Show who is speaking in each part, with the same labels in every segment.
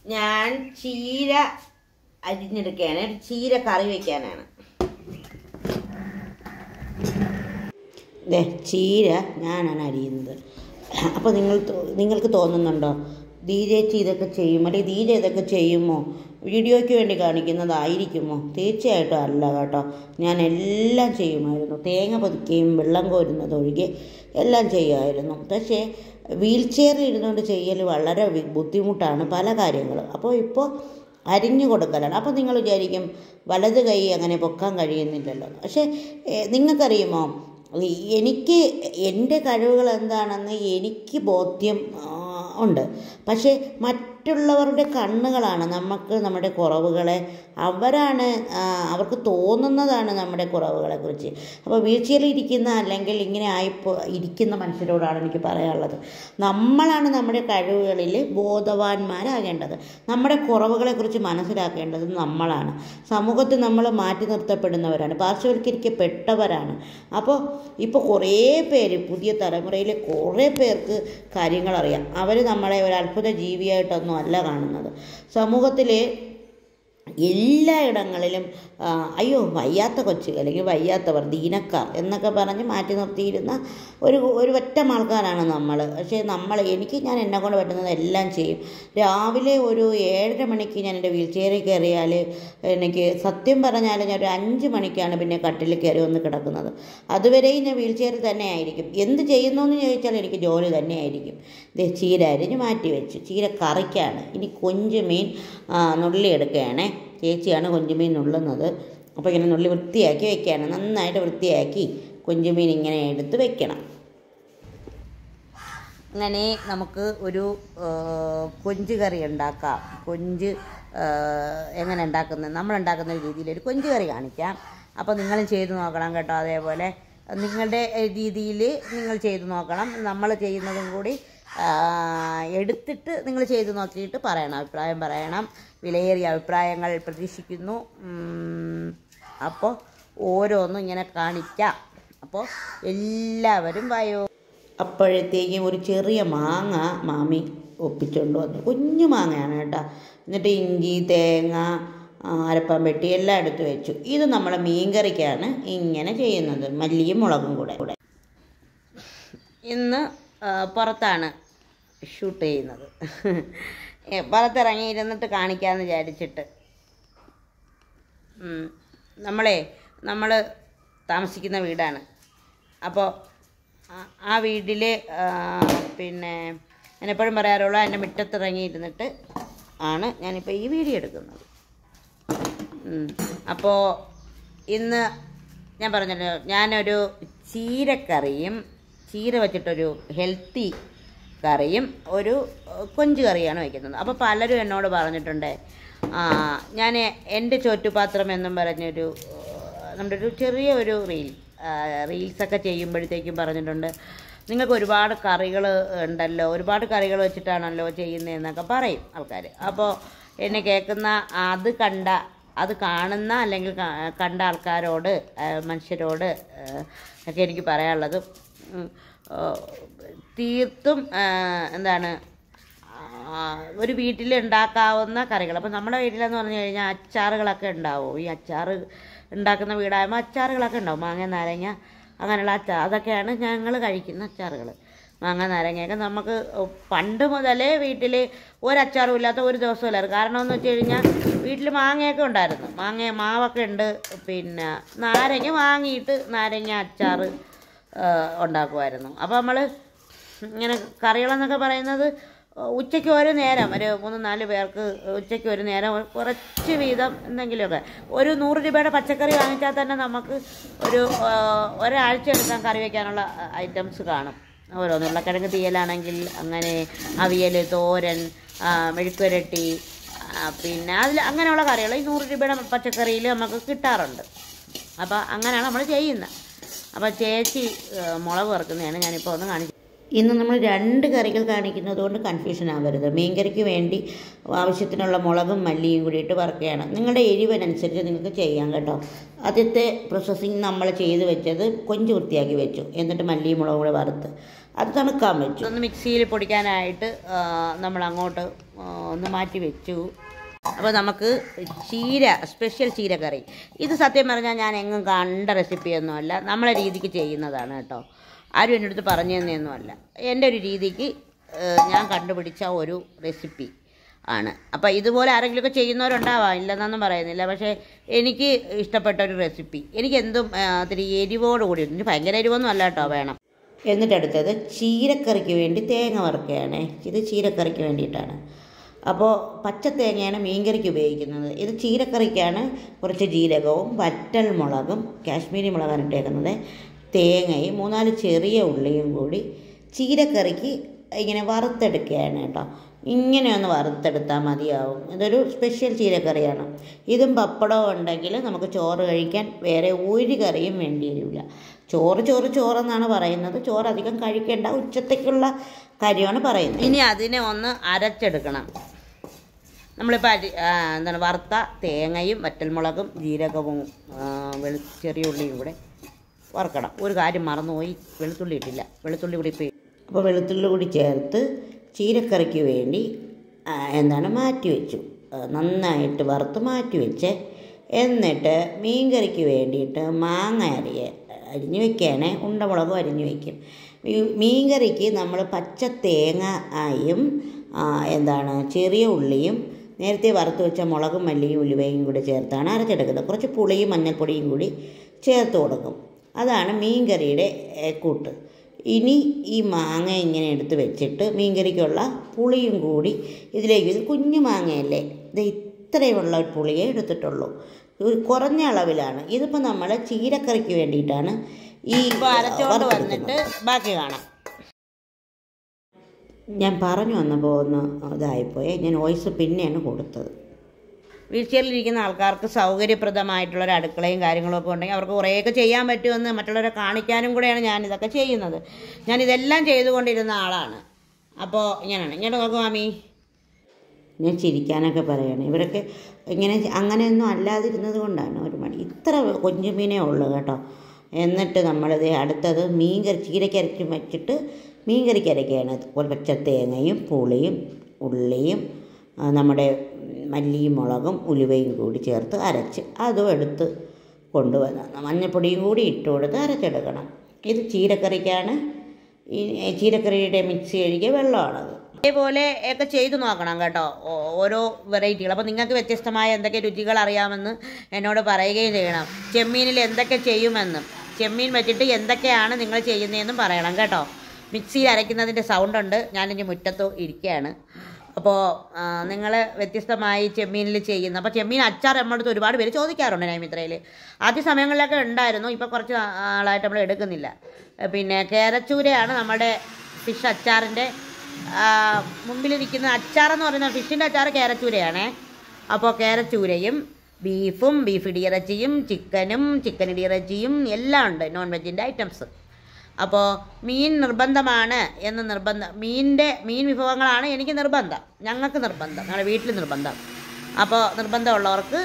Speaker 1: ഞാൻ ചീര അരിഞ്ഞെടുക്കുകയാണ് ചീര കറി വയ്ക്കാനാണ് ദേ ചീര ഞാനാണ് അരിയുന്നത് അപ്പോൾ നിങ്ങൾ തോ- നിങ്ങൾക്ക് തോന്നുന്നുണ്ടോ ദീജേച്ചി ഇതൊക്കെ ചെയ്യും അല്ലെങ്കിൽ ദീജ ഇതൊക്കെ ചെയ്യുമോ വീഡിയോയ്ക്ക് വേണ്ടി കാണിക്കുന്നതായിരിക്കുമോ തീർച്ചയായിട്ടും അല്ല കേട്ടോ ഞാൻ എല്ലാം ചെയ്യുമായിരുന്നു തേങ്ങ പൊതിക്കുകയും വെള്ളം കോരുന്നത് ഒഴികെ എല്ലാം ചെയ്യുമായിരുന്നു പക്ഷേ വീൽ ചെയറിൽ ഇരുന്നുകൊണ്ട് ചെയ്യൽ വളരെ വി- ബുദ്ധിമുട്ടാണ് പല കാര്യങ്ങളും അപ്പോൾ ഇപ്പോൾ അരിഞ്ഞു കൊടുക്കലാണ് അപ്പോൾ നിങ്ങൾ വിചാരിക്കും വലത് കൈ അങ്ങനെ പൊക്കാൻ കഴിയുന്നില്ലല്ലോ പക്ഷേ ഏ, നിങ്ങൾക്കറിയുമോ ഈ എനിക്ക് എൻ്റെ കഴിവുകൾ എന്താണെന്ന് എനിക്ക് ബോധ്യം ആ, ഉണ്ട് പക്ഷേ മറ്റുള്ളവരുടെ കണ്ണുകളാണ് നമുക്ക് നമ്മുടെ കുറവുകളെ അവരാണ് ആ, അവർക്ക് തോന്നുന്നതാണ് നമ്മുടെ കുറവുകളെ കുറിച്ച് അപ്പോൾ വീഴ്ചയിൽ ഇരിക്കുന്ന അല്ലെങ്കിൽ ഇങ്ങനെ ആയിപ്പോ ഇരിക്കുന്ന മനുഷ്യരോടാണ് എനിക്ക് പറയാനുള്ളത് നമ്മളാണ് നമ്മുടെ കഴിവുകളിൽ ബോധവാന്മാരാകേണ്ടത് നമ്മുടെ കുറവുകളെക്കുറിച്ച് മനസ്സിലാക്കേണ്ടത് നമ്മളാണ് സമൂഹത്തിൽ നമ്മൾ മാറ്റി നിർത്തപ്പെടുന്നവരാണ് പാർശ്വവൽക്കരിക്കപ്പെട്ടവരാണ് അപ്പോൾ ഇപ്പോൾ കുറേ പേര് പുതിയ തലമുറയിലെ കുറേ പേർക്ക് കാര്യങ്ങൾ അറിയാം അവർ നമ്മളെ ഒരു അത്ഭുത ജീവിയായിട്ടൊന്നും അല്ല കാണുന്നത് സമൂഹത്തിലെ എല്ലായിടങ്ങളിലും ആ, അയ്യോ വയ്യാത്ത കൊച്ചു അല്ലെങ്കിൽ വയ്യാത്തവർ ദീനക്കാർ എന്നൊക്കെ പറഞ്ഞ് മാറ്റി നിർത്തിയിരുന്ന ഒരു ഒരു ഒറ്റ ആൾക്കാരാണ് നമ്മൾ പക്ഷേ നമ്മൾ എനിക്ക് ഞാൻ എന്നെ കൊണ്ട് പറ്റുന്നത് എല്ലാം ചെയ്യും രാവിലെ ഒരു ഏഴര മണിക്ക് ഞാൻ എൻ്റെ വീൽ ചെയറിൽ കയറിയാൽ എനിക്ക് സത്യം പറഞ്ഞാൽ ഞാൻ ഒരു അഞ്ച് മണിക്കാണ് പിന്നെ കട്ടിൽ കയറി വന്ന് കിടക്കുന്നത് അതുവരെയും ഞാൻ വീൽ ചെയറിൽ തന്നെ ആയിരിക്കും എന്ത് ചെയ്യുന്നു എന്ന് ചോദിച്ചാൽ എനിക്ക് ജോലി തന്നെ ആയിരിക്കും ദേ ചീര അരിഞ്ഞ് മാറ്റി വെച്ചു ചീര കറിക്കാണ് ഇനി കൊഞ്ച് മീൻ ആ, നുള്ളി എടുക്കുകയാണേ ചേച്ചിയാണ് കൊഞ്ചുമീൻ നുള്ളുന്നത് അപ്പോൾ ഇങ്ങനെ നുള്ളി വൃത്തിയാക്കി വെക്കുകയാണ് നന്നായിട്ട് വൃത്തിയാക്കി കൊഞ്ചുമീൻ ഇങ്ങനെ എടുത്ത് വെക്കണം അങ്ങനെ നമുക്ക് ഒരു ആ, കൊഞ്ച് കറി ഉണ്ടാക്കാം കൊഞ്ച് ആ, എങ്ങനെ ഉണ്ടാക്കുന്നത് നമ്മൾ ഉണ്ടാക്കുന്ന രീതിയിൽ ഒരു കൊഞ്ച് കറി കാണിക്കാം അപ്പോൾ നിങ്ങളും ചെയ്ത് നോക്കണം കേട്ടോ അതേപോലെ നിങ്ങളുടെ രീതിയിൽ നിങ്ങൾ ചെയ്ത് നോക്കണം നമ്മൾ ചെയ്യുന്നതും കൂടി ആ, എടുത്തിട്ട് നിങ്ങൾ ചെയ്ത് നോക്കിയിട്ട് പറയണം അഭിപ്രായം പറയണം വിലയേറിയ അഭിപ്രായങ്ങൾ പ്രതീക്ഷിക്കുന്നു ഉം, അപ്പോൾ ഓരോന്നും ഇങ്ങനെ കാണിക്കാം അപ്പോൾ എല്ലാവരും വയോ അപ്പോഴത്തേക്കും ഒരു ചെറിയ മാങ്ങ മാമി ഒപ്പിച്ചുകൊണ്ട് വന്നു കുഞ്ഞു മാങ്ങയാണ് കേട്ടോ എന്നിട്ട് ഇഞ്ചി തേങ്ങ ആ, അരപ്പം വെട്ടി എല്ലാം എടുത്ത് വെച്ചു ഇത് നമ്മളെ മീൻകറിക്കാണ് ഇങ്ങനെ ചെയ്യുന്നത് മല്ലിയും മുളകും കൂടെ കൂടെ ഇന്ന് ആ, പുറത്താണ് ഷൂട്ട് ചെയ്യുന്നത് ഏ, പുറത്തിറങ്ങി ഇരുന്നിട്ട് കാണിക്കാമെന്ന് വിചാരിച്ചിട്ട് ഉം. നമ്മളെ നമ്മൾ താമസിക്കുന്ന വീടാണ് അപ്പോൾ ആ- ആ വീട്ടിൽ പിന്നെ ഞാൻ എപ്പോഴും പറയാറുള്ളൂ എൻ്റെ മുറ്റത്തിറങ്ങി ഇരുന്നിട്ട് ആണ് ഞാനിപ്പോൾ ഈ വീഡിയോ എടുക്കുന്നത് അപ്പോൾ ഇന്ന് ഞാൻ പറഞ്ഞല്ലോ ഞാനൊരു ചീരക്കറിയും ചീര വെച്ചിട്ടൊരു ഹെൽത്തി കറിയും ഒരു ഏഹ്, കൊഞ്ച് കറിയാണ് വയ്ക്കുന്നത് അപ്പോൾ പലരും എന്നോട് പറഞ്ഞിട്ടുണ്ട് ആ, ഞാൻ എൻ്റെ ചോറ്റുപാത്രം എന്നും പറഞ്ഞൊരു ഏഹ്, നമ്മുടെ ഒരു ചെറിയ ഒരു റീൽ റീൽസൊക്കെ ചെയ്യുമ്പോഴത്തേക്കും പറഞ്ഞിട്ടുണ്ട് നിങ്ങൾക്ക് ഒരുപാട് കറികൾ ഉണ്ടല്ലോ ഒരുപാട് കറികൾ വെച്ചിട്ടാണല്ലോ ചെയ്യുന്നതെന്നൊക്കെ പറയും ആൾക്കാർ അപ്പോൾ എന്നെ കേൾക്കുന്ന അത് കണ്ട അത് കാണുന്ന അല്ലെങ്കിൽ ക- കണ്ട ആൾക്കാരോട് ആ, മനുഷ്യരോട് ആ, ഒക്കെ എനിക്ക് പറയാനുള്ളത് ഉം, ആ, തീർത്തും ആ, എന്താണ് ആ, ഒരു വീട്ടിൽ ഉണ്ടാക്കാവുന്ന കറികൾ അപ്പം നമ്മുടെ വീട്ടിലെന്ന് പറഞ്ഞു കഴിഞ്ഞാൽ അച്ചാറുകളൊക്കെ ഉണ്ടാവും ഈ അച്ചാറ് ഉണ്ടാക്കുന്ന വീടാകുമ്പോൾ അച്ചാറുകളൊക്കെ ഉണ്ടാവും മാങ്ങ നാരങ്ങ അങ്ങനെയുള്ള അച്ചാർ അതൊക്കെയാണ് ഞങ്ങൾ കഴിക്കുന്ന അച്ചാറുകൾ മാങ്ങ നാരങ്ങയൊക്കെ നമുക്ക് പണ്ട് മുതലേ വീട്ടിൽ ഒരച്ചാറും ഇല്ലാത്ത ഒരു ദിവസവും ഇല്ലായിരുന്നു കാരണം എന്ന് വെച്ച് കഴിഞ്ഞാൽ വീട്ടിൽ മാങ്ങയൊക്കെ ഉണ്ടായിരുന്നു മാങ്ങ മാവൊക്കെ ഉണ്ട് പിന്നെ നാരങ്ങ വാങ്ങിയിട്ട് നാരങ്ങ അച്ചാർ ഉണ്ടാക്കുമായിരുന്നു അപ്പോൾ നമ്മൾ ഇങ്ങനെ കറികളെന്നൊക്കെ പറയുന്നത് ഉച്ചയ്ക്ക് ഒരു നേരം ഒരു മൂന്ന് നാല് പേർക്ക് ഉച്ചയ്ക്ക് ഒരു നേരം കുറച്ച് വീതം എന്തെങ്കിലുമൊക്കെ ഒരു നൂറ് രൂപയുടെ പച്ചക്കറി വാങ്ങിച്ചാൽ തന്നെ നമുക്ക് ഒരു ആ, ഒരാഴ്ച എടുക്കാൻ കറി വയ്ക്കാനുള്ള ഐറ്റംസ് കാണും ഓരോന്ന് ഉരുളക്കിഴങ്ങ് തീയലാണെങ്കിൽ അങ്ങനെ അവിയൽ തോരൻ ആ, മെഴുക്കുരട്ടി ആ, പിന്നെ അതിൽ അങ്ങനെയുള്ള കറികൾ ഈ നൂറ് രൂപയുടെ പച്ചക്കറിയിൽ നമുക്ക് കിട്ടാറുണ്ട് അപ്പോൾ അങ്ങനെയാണ് നമ്മൾ ചെയ്യുന്നത് അപ്പോൾ ചേച്ചി ആ, മുളക് വറുക്കുന്നതാണ് ഞാനിപ്പോൾ ഒന്ന് കാണിച്ചു ഇന്ന് നമ്മൾ രണ്ട് കറികൾ കാണിക്കുന്നത് കൊണ്ട് കൺഫ്യൂഷൻ ആവരുത് മീൻകറിക്ക് വേണ്ടി ആവശ്യത്തിനുള്ള മുളകും മല്ലിയും കൂടിയിട്ട് വറുക്കുകയാണ് നിങ്ങളുടെ എരിവിനനുസരിച്ച് നിങ്ങൾക്ക് ചെയ്യാം കേട്ടോ ആദ്യത്തെ പ്രോസസ്സിങ് നമ്മൾ ചെയ്ത് വെച്ചത് കൊഞ്ച് വൃത്തിയാക്കി വെച്ചു എന്നിട്ട് മല്ലിയും മുളകും കൂടെ വറുത്ത് അത് തണുക്കാൻ വെച്ചു ഒന്ന് മിക്സിയിൽ പൊടിക്കാനായിട്ട് ആ, നമ്മൾ അങ്ങോട്ട് ആ, ഒന്ന് മാറ്റി വെച്ചു അപ്പോൾ നമുക്ക് ചീര സ്പെഷ്യൽ ചീരക്കറി ഇത് സത്യം പറഞ്ഞാൽ ഞാൻ എങ്ങും കണ്ട റെസിപ്പിയൊന്നുമല്ല നമ്മളെ രീതിക്ക് ചെയ്യുന്നതാണ് കേട്ടോ ആരും എൻ്റെ അടുത്ത് പറഞ്ഞു തന്നെയൊന്നുമല്ല എൻ്റെ ഒരു രീതിക്ക് ഏഹ്, ഞാൻ കണ്ടുപിടിച്ച ഒരു റെസിപ്പി ആണ് അപ്പോൾ ഇതുപോലെ ആരെങ്കിലുമൊക്കെ ചെയ്യുന്നവരുണ്ടാവാം ഇല്ലെന്നൊന്നും പറയുന്നില്ല പക്ഷേ എനിക്ക് ഇഷ്ടപ്പെട്ട ഒരു റെസിപ്പി എനിക്ക് എന്തും ആ, ഇത്തിരി എരിവോട് കൂടി ഇനി ഭയങ്കര എരിവൊന്നും അല്ല കേട്ടോ വേണം എന്നിട്ട് അടുത്തത് ചീരക്കറിക്ക് വേണ്ടി തേങ്ങ വറുക്കുകയാണ് ഇത് ചീരക്കറിക്ക് വേണ്ടിയിട്ടാണ് അപ്പോൾ പച്ച തേങ്ങയാണ് മീൻകറിക്ക് ഉപയോഗിക്കുന്നത് ഇത് ചീരക്കറിക്കാണ് കുറച്ച് ജീരകവും വറ്റൽ മുളകും കാശ്മീരി മുളകാണ് ഇട്ടേക്കുന്നത് തേങ്ങയും മൂന്നാല് ചെറിയ ഉള്ളിയും കൂടി ചീരക്കറിക്ക് ഇങ്ങനെ വറുത്തെടുക്കുകയാണ് കേട്ടോ ഇങ്ങനെ ഒന്ന് വറുത്തെടുത്താൽ മതിയാവും ഇതൊരു സ്പെഷ്യൽ ചീരക്കറിയാണ് ഇതും പപ്പടവും ഉണ്ടെങ്കിൽ നമുക്ക് ചോറ് കഴിക്കാൻ വേറെ ഒരു കറിയും വേണ്ടി വരില്ല ചോറ് ചോറ് ചോറെന്നാണ് പറയുന്നത് ചോറ് അധികം കഴിക്കേണ്ട ഉച്ചത്തേക്കുള്ള കാര്യമാണ് പറയുന്നത് ഇനി അതിനെ ഒന്ന് അരച്ചെടുക്കണം നമ്മളിപ്പോൾ അരി ആ, എന്താണ് വറുത്ത തേങ്ങയും വറ്റൽമുളകും ജീരകവും ആ, വെളു ചെറിയ ഉള്ളിയും കൂടെ വറുക്കണം ഒരു കാര്യം മറന്നുപോയി വെളുത്തുള്ളി ഇട്ടില്ല വെളുത്തുള്ളി കൂടി ഇപ്പോൾ അപ്പോൾ വെളുത്തുള്ളി കൂടി ചേർത്ത് ചീരക്കറിക്ക് വേണ്ടി ആ, എന്താണ് മാറ്റി വെച്ചു ആ, നന്നായിട്ട് വറുത്ത് മാറ്റി വെച്ച് എന്നിട്ട് മീൻകറിക്ക് വേണ്ടിയിട്ട് മാങ്ങ അരിയ അരിഞ്ഞ് വെക്കുകയാണ് ഉണ്ടമുളകും അരിഞ്ഞ് വെക്കും ഈ മീൻകറിക്ക് നമ്മൾ പച്ച തേങ്ങ ആയും ആ, എന്താണ് ചെറിയ ഉള്ളിയും നേരത്തെ വറുത്ത് വെച്ച മുളകും മല്ലിയും ഉലുവയും കൂടി ചേർത്താണ് അരച്ചെടുക്കുന്നത് കുറച്ച് പുളിയും മഞ്ഞൾപ്പൊടിയും കൂടി ചേർത്ത് കൊടുക്കും അതാണ് മീൻകറിയുടെ ഏ, കൂട്ട് ഇനി ഈ മാങ്ങ ഇങ്ങനെ എടുത്ത് വെച്ചിട്ട് മീൻകറിക്കുള്ള പുളിയും കൂടി ഇതിലേക്ക് ഇത് കുഞ്ഞു മാങ്ങയല്ലേ ഇത് ഇത്രയുമുള്ള ഒരു പുളിയേ എടുത്തിട്ടുള്ളൂ ഒരു കുറഞ്ഞ അളവിലാണ് ഇതിപ്പോൾ നമ്മൾ ചീരക്കറിക്ക് വേണ്ടിയിട്ടാണ് ഈ അരച്ചോണ്ട് വന്നിട്ട് ബാക്കി കാണാം ഞാൻ പറഞ്ഞു വന്നപ്പോൾ ഒന്ന് ഇതായിപ്പോയി ഞാൻ വോയിസ് പിന്നെയാണ് കൊടുത്തത് വീഴ്ചയിലിരിക്കുന്ന ആൾക്കാർക്ക് സൗകര്യപ്രദമായിട്ടുള്ള ഒരു അടുക്കളയും കാര്യങ്ങളും ഒക്കെ ഉണ്ടെങ്കിൽ അവർക്ക് കുറേയൊക്കെ ചെയ്യാൻ പറ്റുമെന്ന് മറ്റുള്ളവരെ കാണിക്കാനും കൂടെയാണ് ഞാൻ ഇതൊക്കെ ചെയ്യുന്നത് ഞാൻ ഇതെല്ലാം ചെയ്തുകൊണ്ടിരുന്ന ആളാണ് അപ്പോൾ ഇങ്ങനെയാണ് ഇങ്ങനെ നോക്കൂ മാമി ഞാൻ ചിരിക്കാനൊക്കെ പറയണം ഇവരൊക്കെ ഇങ്ങനെ അങ്ങനെയൊന്നും അല്ലാതിരുന്നത് കൊണ്ടാണ് ഒരു മണി ഇത്ര കൊഞ്ചുമീനേ ഉള്ളൂ കേട്ടോ എന്നിട്ട് നമ്മളിത് അടുത്തത് മീൻ കറി ചീരയ്ക്ക് അരച്ച് വെച്ചിട്ട് മീൻ കറിക്ക് അരയ്ക്കുകയാണ് ഒരു പച്ച തേങ്ങയും പുളിയും ഉള്ളിയും ആ, നമ്മുടെ മല്ലിയും മുളകും ഉലുവയും കൂടി ചേർത്ത് അരച്ച് അതും എടുത്ത് കൊണ്ടുവന്ന് മഞ്ഞൾപ്പൊടിയും കൂടി ഇട്ട് കൊടുത്ത് അരച്ചെടുക്കണം ഇത് ചീരക്കറിക്കാണ് ഈ ചീരക്കറിയുടെ മിക്സി കഴുകിയ വെള്ളമാണത് അതേപോലെ ഒക്കെ ചെയ്തു നോക്കണം കേട്ടോ ഓ- ഓരോ വെറൈറ്റികൾ അപ്പോൾ നിങ്ങൾക്ക് വ്യത്യസ്തമായ എന്തൊക്കെ രുചികൾ അറിയാമെന്ന് എന്നോട് പറയുകയും ചെയ്യണം ചെമ്മീനിൽ എന്തൊക്കെ ചെയ്യുമെന്നും ചെമ്മീൻ വെച്ചിട്ട് എന്തൊക്കെയാണ് നിങ്ങൾ ചെയ്യുന്നതെന്നും പറയണം കേട്ടോ മിക്സിയിൽ അരയ്ക്കുന്നതിൻ്റെ സൗണ്ട് ഉണ്ട് ഞാനിനി മുറ്റത്ത് ഇരിക്കുകയാണ് അപ്പോൾ നിങ്ങൾ വ്യത്യസ്തമായി ചെമ്മീനിൽ ചെയ്യുന്ന അപ്പോൾ ചെമ്മീൻ അച്ചാർ നമ്മളടുത്ത് ഒരുപാട് പേര് ചോദിക്കാറുണ്ട് നൈമിത്രയിൽ ആദ്യ സമയങ്ങളിലൊക്കെ ഉണ്ടായിരുന്നു ഇപ്പോൾ കുറച്ച് ആളായിട്ട് നമ്മൾ എടുക്കുന്നില്ല പിന്നെ കേരച്ചൂരയാണ് നമ്മുടെ ഫിഷ് അച്ചാറിൻ്റെ ആ, മുമ്പിലിരിക്കുന്ന അച്ചാറെന്ന് പറയുന്ന ഫിഷിൻ്റെ അച്ചാർ കേരച്ചൂരയാണേ അപ്പോൾ കേരച്ചൂരയും ബീഫും ബീഫ് ഇടിയിറച്ചിയും ചിക്കനും ചിക്കൻ ഇടിയിറച്ചിയും എല്ലാം ഉണ്ട് നോൺ വെജിൻ്റെ ഐറ്റംസ് അപ്പോൾ മീൻ നിർബന്ധമാണ് എന്ന് നിർബന്ധം മീനിൻ്റെ മീൻ വിഭവങ്ങളാണ് എനിക്ക് നിർബന്ധം ഞങ്ങൾക്ക് നിർബന്ധം ഞങ്ങളുടെ വീട്ടിൽ നിർബന്ധം അപ്പോൾ നിർബന്ധമുള്ളവർക്ക്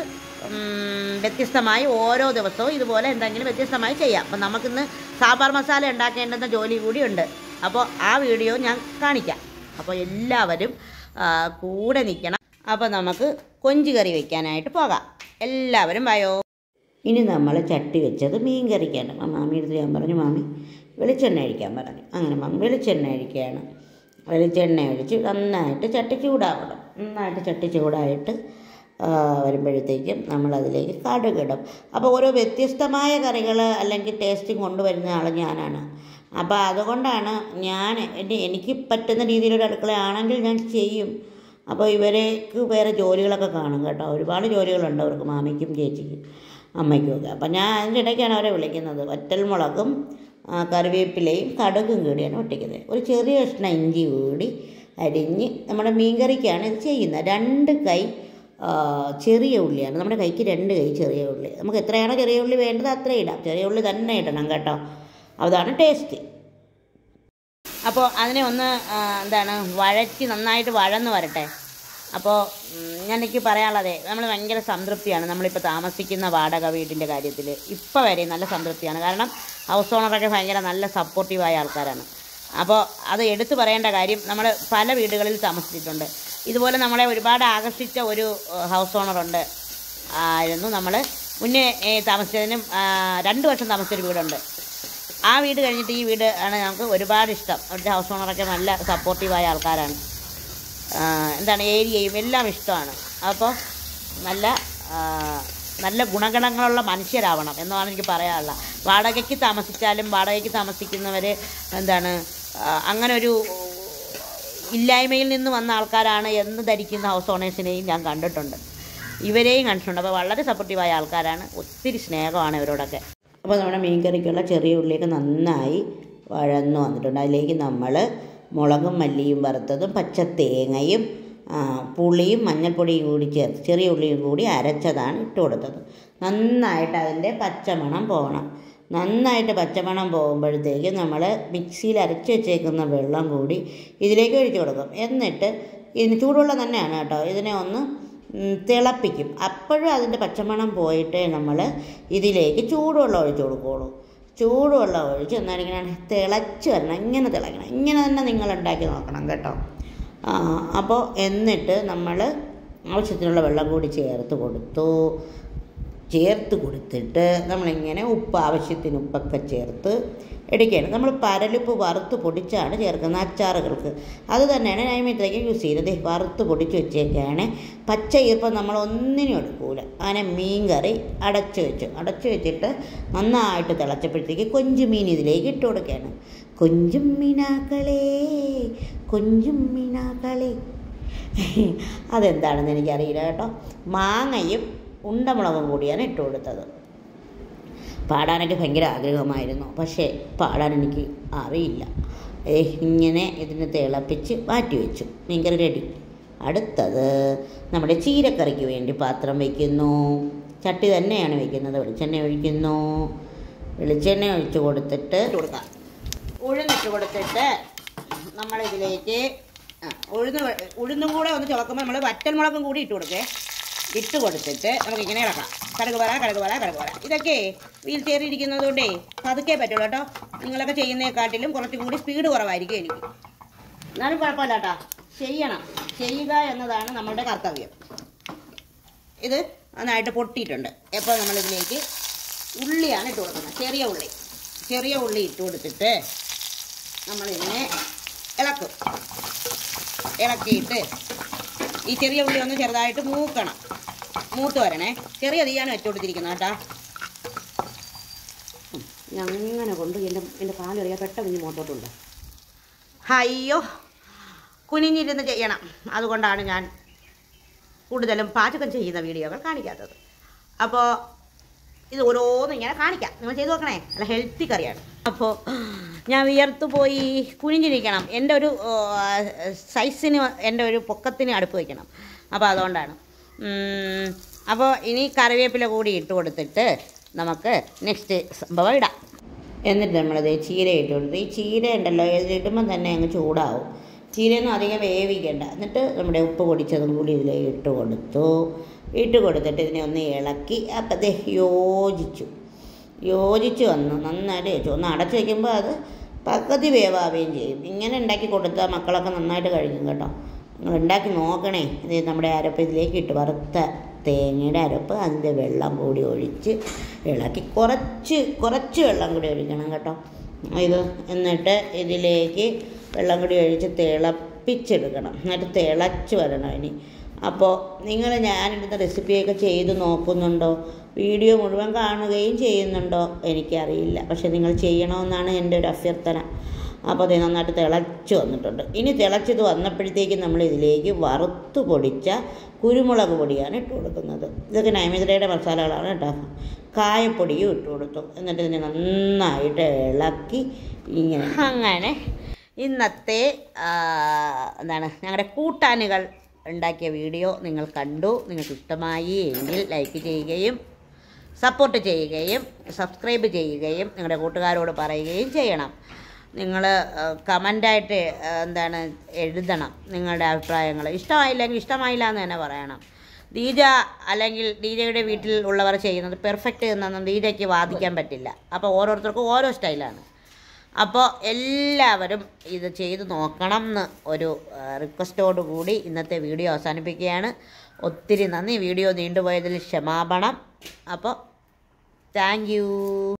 Speaker 1: ഉം, വ്യത്യസ്തമായി ഓരോ ദിവസവും ഇതുപോലെ എന്തെങ്കിലും വ്യത്യസ്തമായി ചെയ്യാം അപ്പം നമുക്കിന്ന് സാമ്പാർ മസാല ഉണ്ടാക്കേണ്ടുന്ന ജോലി കൂടിയുണ്ട് അപ്പോൾ ആ വീഡിയോ ഞാൻ കാണിക്കാം അപ്പോൾ എല്ലാവരും ആ, കൂടെ നിൽക്കണം അപ്പോൾ നമുക്ക് കൊഞ്ച് കറി വയ്ക്കാനായിട്ട് പോകാം എല്ലാവരും വയോ ഇനി നമ്മൾ ചട്ടി വെച്ചത് മീൻ കറിക്കാണ് ആ മാമി എടുത്ത് ഞാൻ പറഞ്ഞു മാമി വെളിച്ചെണ്ണ ഒഴിക്കാൻ പറഞ്ഞു അങ്ങനെ മാമി വെളിച്ചെണ്ണ ഒഴിക്കുകയാണ് വെളിച്ചെണ്ണ ഒഴിച്ച് നന്നായിട്ട് ചട്ടി ചൂടാവണം നന്നായിട്ട് ചട്ടി ചൂടായിട്ട് ആ, വരുമ്പോഴത്തേക്കും നമ്മളതിലേക്ക് കടുകിടും അപ്പോൾ ഓരോ വ്യത്യസ്തമായ കറികൾ അല്ലെങ്കിൽ ടേസ്റ്റും കൊണ്ടുവരുന്ന ആൾ ഞാനാണ് അപ്പോൾ അതുകൊണ്ടാണ് ഞാൻ എൻ്റെ എനിക്ക് പറ്റുന്ന രീതിയിലൊരു അടുക്കളയാണെങ്കിൽ ഞാൻ ചെയ്യും അപ്പോൾ ഇവർക്ക് വേറെ ജോലികളൊക്കെ കാണും കേട്ടോ ഒരുപാട് ജോലികളുണ്ട് അവർക്ക് മാമിക്കും ചേച്ചിക്കും അമ്മയ്ക്കും ഒക്കെ അപ്പം ഞാൻ അതിൻ്റെ ഇടയ്ക്കാണ് അവരെ വിളിക്കുന്നത് വറ്റൽമുളകും ആ, കറിവേപ്പിലയും കടുകും കൂടിയാണ് ഒട്ടിക്കുന്നത് ഒരു ചെറിയ കഷ്ണം ഇഞ്ചി കൂടി അരിഞ്ഞ് നമ്മുടെ മീൻകറിക്കാണ് ഇത് ചെയ്യുന്നത് രണ്ട് കൈ ആ, ചെറിയ ഉള്ളിയാണ് നമ്മുടെ കൈക്ക് രണ്ട് കൈ ചെറിയ ഉള്ളി നമുക്ക് എത്രയാണോ ചെറിയ ഉള്ളി വേണ്ടത് അത്ര ഇടാം ചെറിയ ഉള്ളി തന്നെ ഇടണം കേട്ടോ അതാണ് ടേസ്റ്റ് അപ്പോൾ അതിനെ ഒന്ന് ആ, എന്താണ് വഴറ്റി നന്നായിട്ട് വഴന്ന് വരട്ടെ അപ്പോൾ ഞാൻ എനിക്ക് പറയാനുള്ളത് നമ്മൾ ഭയങ്കര സംതൃപ്തിയാണ് നമ്മളിപ്പോൾ താമസിക്കുന്ന വാടക വീടിൻ്റെ കാര്യത്തിൽ ഇപ്പോൾ വരെ നല്ല സംതൃപ്തിയാണ് കാരണം ഹൗസ് ഓണറൊക്കെ ഭയങ്കര നല്ല സപ്പോർട്ടീവായ ആൾക്കാരാണ് അപ്പോൾ അത് എടുത്തു പറയേണ്ട കാര്യം നമ്മൾ പല വീടുകളിൽ താമസിച്ചിട്ടുണ്ട് ഇതുപോലെ നമ്മളെ ഒരുപാട് ആകർഷിച്ച ഒരു ഏഹ്, ഹൗസ് ഓണറുണ്ട് ആയിരുന്നു നമ്മൾ മുന്നേ ഏഹ്, താമസിച്ചതിനും ആ, രണ്ട് വർഷം താമസിച്ചൊരു വീടുണ്ട് ആ വീട് കഴിഞ്ഞിട്ട് ഈ വീട് ആണ് നമുക്ക് ഒരുപാട് ഇഷ്ടം അവിടുത്തെ ഹൗസ് ഓണറൊക്കെ നല്ല സപ്പോർട്ടീവായ ആൾക്കാരാണ് ആ, എന്താണ് ഏരിയയും എല്ലാം ഇഷ്ടമാണ് അപ്പോൾ നല്ല ആ, നല്ല ഗുണഗണങ്ങളുള്ള മനുഷ്യരാവണം എന്നാണ് എനിക്ക് പറയാനുള്ളത് വാടകയ്ക്ക് താമസിച്ചാലും വാടകയ്ക്ക് താമസിക്കുന്നവർ എന്താണ് ആ, അങ്ങനെ ഒരു ഇല്ലായ്മയിൽ നിന്ന് വന്ന ആൾക്കാരാണ് എന്ന് ധരിക്കുന്ന ഹൗസ് ഓണേഴ്സിനെയും ഞാൻ കണ്ടിട്ടുണ്ട് ഇവരെയും കണ്ടിട്ടുണ്ട് അപ്പോൾ വളരെ സപ്പോർട്ടീവായ ആൾക്കാരാണ് ഒത്തിരി സ്നേഹമാണ് ഇവരോടൊക്കെ അപ്പോൾ നമ്മുടെ മീൻകറിക്കുള്ള ചെറിയ ഉള്ളിയൊക്കെ നന്നായി വഴന്നു വന്നിട്ടുണ്ട് അതിലേക്ക് നമ്മൾ മുളകും മല്ലിയും വറുത്തതും പച്ച തേങ്ങയും ആ, പുളിയും മഞ്ഞൾപ്പൊടിയും കൂടി ചേർത്ത് ചെറിയ ഉള്ളിയും കൂടി അരച്ചതാണ് ഇട്ട് കൊടുത്തത് നന്നായിട്ട് അതിൻ്റെ പച്ചമണം പോകണം നന്നായിട്ട് പച്ചമണം പോകുമ്പോഴത്തേക്ക് നമ്മൾ മിക്സിയിൽ അരച്ച് വെച്ചേക്കുന്ന വെള്ളം കൂടി ഇതിലേക്ക് ഒഴിച്ച് കൊടുക്കും എന്നിട്ട് ഇതിന് ചൂടുവെള്ളം തന്നെയാണ് കേട്ടോ ഇതിനെ ഒന്ന് ഉം, തിളപ്പിക്കും അപ്പോഴും അതിൻ്റെ പച്ചമണം പോയിട്ട് നമ്മൾ ഇതിലേക്ക് ചൂടുവെള്ളം ഒഴിച്ച് കൊടുക്കുകയുള്ളൂ ചൂടുവെള്ളം ഒഴിച്ച് എന്നാൽ ഇങ്ങനെ തിളച്ച് വരണം ഇങ്ങനെ തിളക്കണം ഇങ്ങനെ തന്നെ നിങ്ങൾ ഉണ്ടാക്കി നോക്കണം കേട്ടോ ആ, അപ്പോൾ എന്നിട്ട് നമ്മൾ ആവശ്യത്തിനുള്ള വെള്ളം കൂടി ചേർത്ത് കൊടുത്തു ചേർത്ത് കൊടുത്തിട്ട് നമ്മളിങ്ങനെ ഉപ്പ് ആവശ്യത്തിന് ഉപ്പൊക്കെ ചേർത്ത് എടുക്കുകയാണ് നമ്മൾ പരലുപ്പ് വറുത്ത് പൊടിച്ചാണ് ചേർക്കുന്നത് അച്ചാറുകൾക്ക് അത് തന്നെയാണ് നൈമിത്രയ്ക്ക് യൂസ് ചെയ്യുന്നത് ദേ വറുത്ത് പൊടിച്ച് വെച്ചേക്കാണ് പച്ച ഈർപ്പം നമ്മൾ ഒന്നിനും എടുക്കൂല അങ്ങനെ മീൻ കറി അടച്ച് വെച്ചു അടച്ച് വെച്ചിട്ട് നന്നായിട്ട് തിളച്ചപ്പോഴത്തേക്ക് കൊഞ്ചു മീൻ ഇതിലേക്ക് ഇട്ട് കൊടുക്കുകയാണ് കൊഞ്ചും മീനാക്കളേ കൊഞ്ചും മീനാക്കളേ അതെന്താണെന്ന് എനിക്കറിയില്ല കേട്ടോ മാങ്ങയും ഉണ്ടമുളകും കൂടിയാണ് ഇട്ട് കൊടുത്തത് പാടാനൊക്കെ ഭയങ്കര ആഗ്രഹമായിരുന്നു പക്ഷേ പാടാൻ എനിക്ക് അറിയില്ല ഏ ഇങ്ങനെ ഇതിനെ തിളപ്പിച്ച് മാറ്റി വെച്ചു മീൻകറി റെഡി അടുത്തത് നമ്മുടെ ചീരക്കറിക്ക് വേണ്ടി പാത്രം വയ്ക്കുന്നു ചട്ടി തന്നെയാണ് വെക്കുന്നത് വെളിച്ചെണ്ണ ഒഴിക്കുന്നു വെളിച്ചെണ്ണ ഒഴിച്ച് കൊടുത്തിട്ട് കൊടുക്കാം ഉഴുന്നിട്ട് കൊടുത്തിട്ട് നമ്മളിതിലേക്ക് ആ, ഉഴുന്ന് വെ- ഉഴുന്നും കൂടെ ഒന്ന് ചുവക്കുമ്പോൾ നമ്മൾ വറ്റൽമുളകും കൂടി ഇട്ട് കൊടുക്കേ ഇട്ട് കൊടുത്തിട്ട് നമുക്ക് ഇങ്ങനെ ഇളക്കാം കടുക് പറ കടുക് പറ കടുക് പറ ഇതൊക്കെ വീൽ ചെയർ ഇരിക്കുന്നത് കൊണ്ടേ പതുക്കെ പറ്റുള്ളൂ കേട്ടോ നിങ്ങളൊക്കെ ചെയ്യുന്നതിനെക്കാട്ടിലും കുറച്ചും കൂടി സ്പീഡ് കുറവായിരിക്കും എനിക്ക് എന്നാലും കുഴപ്പമില്ല കേട്ടോ ചെയ്യണം ചെയ്യുക എന്നതാണ് നമ്മുടെ കർത്തവ്യം ഇത് നന്നായിട്ട് പൊട്ടിയിട്ടുണ്ട് എപ്പോൾ നമ്മളിതിലേക്ക് ഉള്ളിയാണ് ഇട്ട് കൊടുക്കുന്നത് ചെറിയ ഉള്ളി ചെറിയ ഉള്ളി ഇട്ട് കൊടുത്തിട്ട് നമ്മളിതിനെ ഇളക്കും ഇളക്കിയിട്ട് ഈ ചെറിയ ഉള്ളി ഒന്ന് ചെറുതായിട്ട് മൂക്കണം മൂത്ത് വരണേ ചെറിയ തീയാണ് വെച്ചുകൊടുത്തിരിക്കുന്നത് കേട്ടാ ഉം, ഞാൻ അങ്ങനെ കൊണ്ട് എൻ്റെ എൻ്റെ കാലറിയാൻ പെട്ടെന്ന് ഇനി മുഖത്തോട്ടുണ്ട് അയ്യോ കുനിഞ്ഞിരുന്ന് ചെയ്യണം അതുകൊണ്ടാണ് ഞാൻ കൂടുതലും പാചകം ചെയ്യുന്ന വീഡിയോകൾ കാണിക്കാത്തത് അപ്പോൾ ഇത് ഓരോന്നും ഇങ്ങനെ കാണിക്കാം നിങ്ങൾ ചെയ്ത് നോക്കണേ നല്ല ഹെൽത്തി കറിയാണ് അപ്പോൾ ഞാൻ വിയർത്ത് പോയി കുനിഞ്ഞിരിക്കണം എൻ്റെ ഒരു സൈസിന് എൻ്റെ ഒരു പൊക്കത്തിന് അടുപ്പ് വയ്ക്കണം അപ്പോൾ അതുകൊണ്ടാണ് ഉം, അപ്പോൾ ഇനി കറിവേപ്പില കൂടി ഇട്ട് കൊടുത്തിട്ട് നമുക്ക് നെക്സ്റ്റ് സംഭവം ഇടാം എന്നിട്ട് നമ്മളത് ചീര ഇട്ട് കൊടുത്ത് ഈ ചീര ഉണ്ടല്ലോ ഇതിലിടുമ്പോൾ തന്നെ അങ്ങ് ചൂടാവും ചീരയൊന്നും അധികം വേവിക്കണ്ട എന്നിട്ട് നമ്മുടെ ഉപ്പ് പൊടിച്ചതും കൂടി ഇതിലേക്ക് ഇട്ട് കൊടുത്തു ഇട്ട് കൊടുത്തിട്ട് ഇതിനെ ഒന്ന് ഇളക്കി അപ്പം ദേ യോജിച്ചു യോജിച്ച് വന്നു നന്നായിട്ട് വെച്ചു ഒന്ന് അടച്ച് വയ്ക്കുമ്പോൾ അത് പകുതി വേവാവുകയും ചെയ്യും ഇങ്ങനെ ഉണ്ടാക്കി കൊടുത്താൽ മക്കളൊക്കെ നന്നായിട്ട് കഴിക്കും കേട്ടോ നിങ്ങൾ ഉണ്ടാക്കി നോക്കണേ ഇത് നമ്മുടെ അരപ്പ് ഇതിലേക്ക് ഇട്ട് വറുത്ത തേങ്ങയുടെ അരപ്പ് അതിൻ്റെ വെള്ളം കൂടി ഒഴിച്ച് ഇളക്കി കുറച്ച് കുറച്ച് വെള്ളം കൂടി ഒഴിക്കണം കേട്ടോ ഇത് എന്നിട്ട് ഇതിലേക്ക് വെള്ളം കൂടി ഒഴിച്ച് തിളപ്പിച്ചെടുക്കണം എന്നിട്ട് തിളച്ച് വരണം ഇനി അപ്പോൾ നിങ്ങൾ ഞാനിടുന്ന റെസിപ്പിയൊക്കെ ചെയ്ത് നോക്കുന്നുണ്ടോ വീഡിയോ മുഴുവൻ കാണുകയും ചെയ്യുന്നുണ്ടോ എനിക്കറിയില്ല പക്ഷെ നിങ്ങൾ ചെയ്യണമെന്നാണ് എൻ്റെ ഒരു അഭ്യർത്ഥന അപ്പോൾ അത് നന്നായിട്ട് തിളച്ച് വന്നിട്ടുണ്ട് ഇനി തിളച്ചത് വന്നപ്പോഴത്തേക്കും നമ്മൾ ഇതിലേക്ക് വറുത്ത് പൊടിച്ച കുരുമുളക് പൊടിയാണ് ഇട്ട് കൊടുക്കുന്നത് ഇതൊക്കെ നൈമിത്രയുടെ മസാലകളാണ് കേട്ടോ കായപ്പൊടിയും ഇട്ട് കൊടുത്തു എന്നിട്ട് ഇതിനെ നന്നായിട്ട് ഇളക്കി ഇങ്ങനെ അങ്ങനെ ഇന്നത്തെ ആ, എന്താണ് ഞങ്ങളുടെ കൂട്ടാനുകൾ ഉണ്ടാക്കിയ വീഡിയോ നിങ്ങൾ കണ്ടു നിങ്ങൾക്ക് ഇഷ്ടമായി എങ്കിൽ ലൈക്ക് ചെയ്യുകയും സപ്പോർട്ട് ചെയ്യുകയും സബ്സ്ക്രൈബ് ചെയ്യുകയും നിങ്ങളുടെ കൂട്ടുകാരോട് പറയുകയും ചെയ്യണം നിങ്ങൾ കമൻ്റായിട്ട് എന്താണ് എഴുതണം നിങ്ങളുടെ അഭിപ്രായങ്ങൾ ഇഷ്ടമായില്ലെങ്കിൽ ഇഷ്ടമായില്ല എന്ന് തന്നെ പറയണം ദീജ അല്ലെങ്കിൽ ദീജയുടെ വീട്ടിൽ ഉള്ളവർ ചെയ്യുന്നത് പെർഫെക്റ്റ് എന്നൊന്നും ദീജയ്ക്ക് വാദിക്കാൻ പറ്റില്ല അപ്പോൾ ഓരോരുത്തർക്കും ഓരോ സ്റ്റൈലാണ് അപ്പോൾ എല്ലാവരും ഇത് ചെയ്ത് നോക്കണം എന്ന് ഒരു റിക്വസ്റ്റോടു കൂടി ഇന്നത്തെ വീഡിയോ അവസാനിപ്പിക്കുകയാണ് ഒത്തിരി നന്ദി വീഡിയോ നീണ്ടുപോയതിൽ ക്ഷമാപണം അപ്പോൾ താങ്ക് യു